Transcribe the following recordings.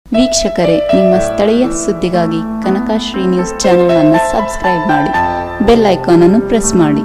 ವೀಕ್ಷಕರೇ ನಿಮ್ಮ ಸ್ಥಳೀಯ ಸುದ್ದಿಗಾಗಿ ಕನಕಶ್ರೀ ನ್ಯೂಸ್ ಚಾನೆಲ್ ಅನ್ನು ಸಬ್ಸ್ಕ್ರೈಬ್ ಮಾಡಿ ಬೆಲ್ ಐಕಾನ್ ಅನ್ನು ಪ್ರೆಸ್ ಮಾಡಿ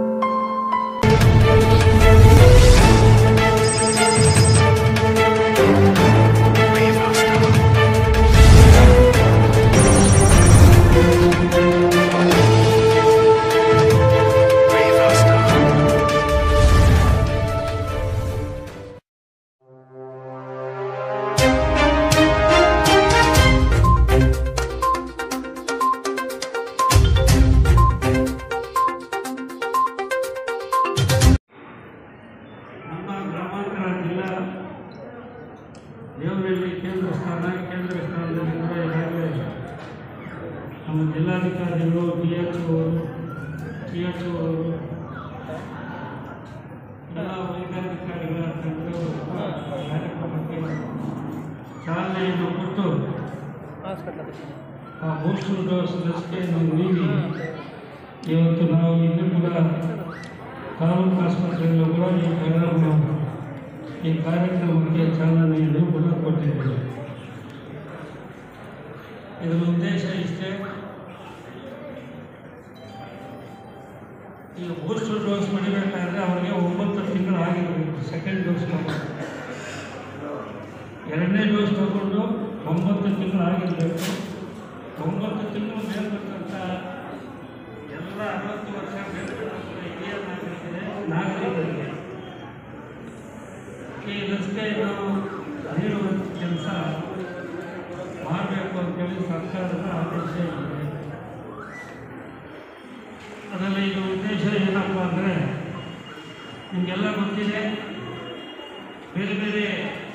ನಮ್ಮ ಗ್ರಾಮಾಂತರ ಜಿಲ್ಲಾ ದೇವರಲ್ಲಿ ಕೇಂದ್ರ ಸ್ಥಾನ ಕೇಂದ್ರ ಸ್ಥಾನದಲ್ಲಿರುವ ಈಗಾಗಲೇ ನಮ್ಮ ಜಿಲ್ಲಾಧಿಕಾರಿಗಳು ಡಿ ಎಚ್ ಅವರು ಟಿ ಎಚ್ ಅವರು ಎಲ್ಲ ವೈದ್ಯಾಧಿಕಾರಿಗಳ ತಂಡಗಳು ಕಾರ್ಯಕ್ರಮಕ್ಕೆ ಚಾಲನೆಯನ್ನು ಕೊಟ್ಟು ಆ ಬೂಸ್ಟರ್ ಡೋಸ್ ಲಸಿಕೆಯನ್ನು ನೀಡಿ ಇವತ್ತು ನಾವು ಇಲ್ಲಿ ಕೂಡ ತಾಲೂಕು ಆಸ್ಪತ್ರೆಯಲ್ಲೂ ಕೂಡ ಈ ಕಾರ್ಯಕ್ರಮ ಈ ಕಾರ್ಯಕ್ರಮಕ್ಕೆ ಚಾಲನೆಯನ್ನು ಕೂಡ ಕೊಟ್ಟಿದ್ದೇವೆ ಇದರ ಉದ್ದೇಶ ಇಷ್ಟೇ ಈ ಬೂಸ್ಟರ್ ಡೋಸ್ ಪಡಿಬೇಕಾದ್ರೆ ಅವರಿಗೆ ಒಂಬತ್ತು ತಿಂಗಳು ಆಗಿರಬೇಕು ಸೆಕೆಂಡ್ ಡೋಸ್ ತಗೊಂಡು ಎರಡನೇ ಡೋಸ್ ತಗೊಂಡು ಒಂಬತ್ತು ತಿಂಗಳು ಆಗಿರಬೇಕು ಒಂಬತ್ತು ತಿಂಗಳು ಮೇಲ್ಪಟ್ಟಂಥ ಎಲ್ಲ ಅರವತ್ತು ವರ್ಷ ಮೇಲ್ಪಟ್ಟಂಥ ಹಿರಿಯ ನಾಗರಿಕರೇ ನಾಗರಿಕರಿಗೆ ಈ ಲಸಿಕೆಯನ್ನು ನೀಡುವ ಕೆಲಸ ಮಾಡಬೇಕು ಅಂತೇಳಿ ಸರ್ಕಾರದ ಆದೇಶ ಇದೆ ಅದರಲ್ಲಿ ಇದು ಉದ್ದೇಶ ಏನಪ್ಪ ಅಂದರೆ ನಿಮಗೆಲ್ಲ ಗೊತ್ತಿದೆ ಬೇರೆ ಬೇರೆ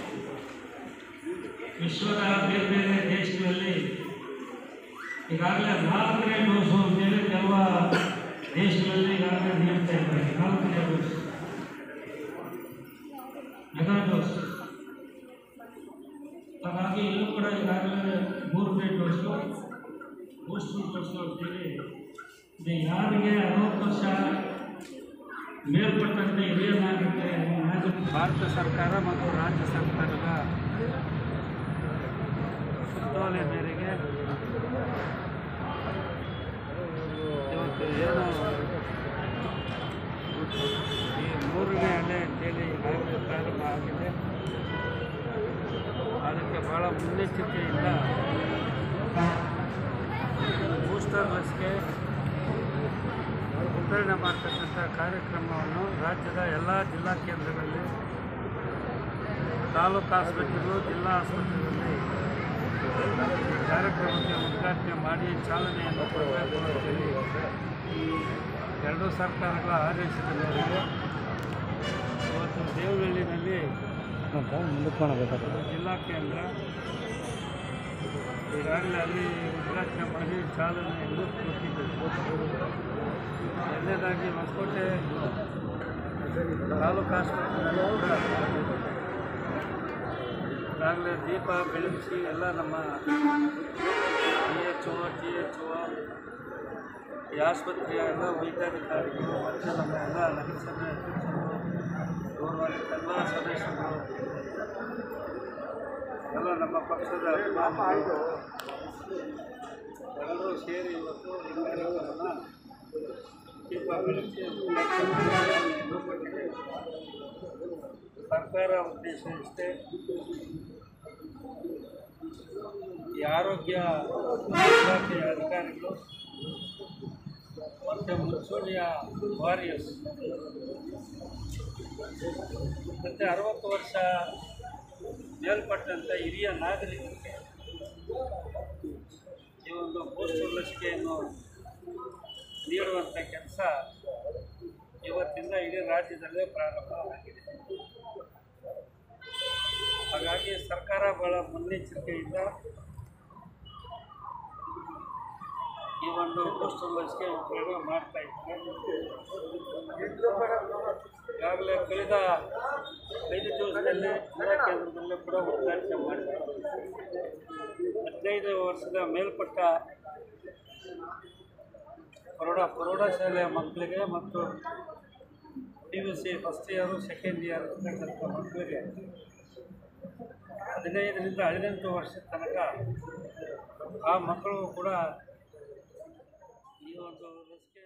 ವಿಶ್ವದ ಬೇರೆ ಬೇರೆ ದೇಶಗಳಲ್ಲಿ ಈಗಾಗಲೇ ನಾಲ್ಕನೇ ಡೋಸು ಅಂತೇಳಿ ಕೆಲವು ದೇಶಗಳಲ್ಲಿ ಈಗಾಗಲೇ ನೀಡ್ತಾ ಇದ್ದಾರೆ ನಾಲ್ಕನೇ ಡೋಸ್ ಮೆಗಾ ಡೋಸ್ ಹಾಗಾಗಿ ಇಲ್ಲೂ ಕೂಡ ಈಗಾಗಲೇ ಮೂರನೇ ಡೋಸು ಬೂಸ್ಟರ್ ಡೋಸು ಅಂತೇಳಿ ಇದು ಯಾರಿಗೆ ಅರವತ್ತು ವರ್ಷ ಮೇಲ್ಪಟ್ಟಂತೆ ಹಿರಿಯ ನಾಗರಿಕ ಭಾರತ ಸರ್ಕಾರ ಮತ್ತು ರಾಜ್ಯ ಸರ್ಕಾರದ ಸುತ್ತೋಲೆ ಮೇರೆಗೆ ಇವತ್ತು ಏನು ಈ ಮೂರನೇ ಅಲೆ ಅಂತೇಳಿ ಈಗಾಗಲೇ ಪ್ರಾರಂಭ ಆಗಿದೆ ಅದಕ್ಕೆ ಭಾಳ ಮುನ್ನೆಚ್ಚರಿಕೆಯಿಂದ ಬೂಸ್ಟರ್ ಲಸಿಕೆ ವಿತರಣೆ ಮಾಡ್ತಕ್ಕಂಥ ಕಾರ್ಯಕ್ರಮವನ್ನು ರಾಜ್ಯದ ಎಲ್ಲ ಜಿಲ್ಲಾ ಕೇಂದ್ರಗಳಲ್ಲಿ ತಾಲೂಕು ಆಸ್ಪತ್ರೆಗಳು ಜಿಲ್ಲಾ ಆಸ್ಪತ್ರೆಗಳಲ್ಲಿ ಈ ಕಾರ್ಯಕ್ರಮಕ್ಕೆ ಉದ್ಘಾಟನೆ ಮಾಡಿ ಚಾಲನೆಯನ್ನು ಕೊಡಬೇಕು ಅಂತೇಳಿ ಎರಡೂ ಸರ್ಕಾರಗಳ ಆದೇಶದ ಮೇರೆಗೆ ಇವತ್ತು ದೇವನಹಳ್ಳಿನಲ್ಲಿ ಜಿಲ್ಲಾ ಕೇಂದ್ರ ಈಗಾಗಲೇ ಅಲ್ಲಿ ಉದ್ಘಾಟನೆ ಮಾಡಿ ಚಾಲನೆಯನ್ನು ಕೊಟ್ಟಿದ್ದೇವೆ ಎರಡನೇದಾಗಿ ಹೊಸಕೋಟೆ ತಾಲೂಕು ಆಸ್ಪತ್ರೆಯಲ್ಲಿ ಕೂಡ ಈಗಾಗಲೇ ದೀಪ ಬೆಳಗಿಸಿ ಎಲ್ಲ ನಮ್ಮ D H O T H O ಈ ಆಸ್ಪತ್ರೆಯ ಎಲ್ಲ ವೈದ್ಯಾಧಿಕಾರಿಗಳು ಮತ್ತು ನಮ್ಮ ಎಲ್ಲ ನಗರಸಭೆ ಅಧ್ಯಕ್ಷರು ಗೌರವಾನ್ವಿತ ಎಲ್ಲ ಸದಸ್ಯರು ಎಲ್ಲ ನಮ್ಮ ಪಕ್ಷದ ಅಭಿಮಾನಿಗಳು ಎಲ್ಲರೂ ಸೇರಿ ಇವತ್ತು ಈ ಕಾರ್ಯಕ್ರಮವನ್ನು ದೀಪ ಬೆಳಗಿಸಿ ಉದ್ಘಾಟನೆಯನ್ನು ಮಾಡಿದ್ದೇವೆ. ಸರ್ಕಾರ ಉದ್ದೇಶ ಇಷ್ಟೇ ಈ ಆರೋಗ್ಯ ಇಲಾಖೆಯ ಅಧಿಕಾರಿಗಳು ಮತ್ತು ಮುನ್ಸೂಣಿಯ ವಾರಿಯರ್ಸ್ ಮತ್ತು ಅರವತ್ತು ವರ್ಷ ಮೇಲ್ಪಟ್ಟಂಥ ಹಿರಿಯ ನಾಗರಿಕರಿಗೆ ಈ ಒಂದು ಬೂಸ್ಟರ್ ಲಸಿಕೆಯನ್ನು ನೀಡುವಂಥ ಕೆಲಸ ಇವತ್ತಿಂದ ಇಡೀ ರಾಜ್ಯದಲ್ಲೇ ಪ್ರಾರಂಭ ಆಗಿದೆ ಹಾಗಾಗಿ ಸರ್ಕಾರ ಬಹಳ ಮುನ್ನೆಚ್ಚರಿಕೆಯಿಂದ ಈ ಒಂದು ಬೂಸ್ಟರ್ ಲಸಿಕೆ ಉಪಯೋಗ ಮಾಡ್ತಾ ಇದ್ದಾರೆ ಈಗಾಗಲೇ ಕಳೆದ ಐದು ದಿವಸದಲ್ಲಿ ಜಿಲ್ಲಾ ಕೇಂದ್ರದಲ್ಲೂ ಕೂಡ ಉದ್ಘಾಟನೆ ಮಾಡಿದ್ದಾರೆ ಹದಿನೈದು ವರ್ಷದ ಮೇಲ್ಪಟ್ಟ ಪ್ರೌಢ ಪ್ರೌಢಶಾಲೆಯ ಮಕ್ಕಳಿಗೆ ಮತ್ತು P U C first year second year ಇರ್ತಕ್ಕಂಥ ಮಕ್ಕಳಿಗೆ ಹದಿನೈದರಿಂದ ಹದಿನೆಂಟು ವರ್ಷದ ತನಕ ಆ ಮಕ್ಕಳು ಕೂಡ ಈ ಒಂದು ಲಸಿಕೆ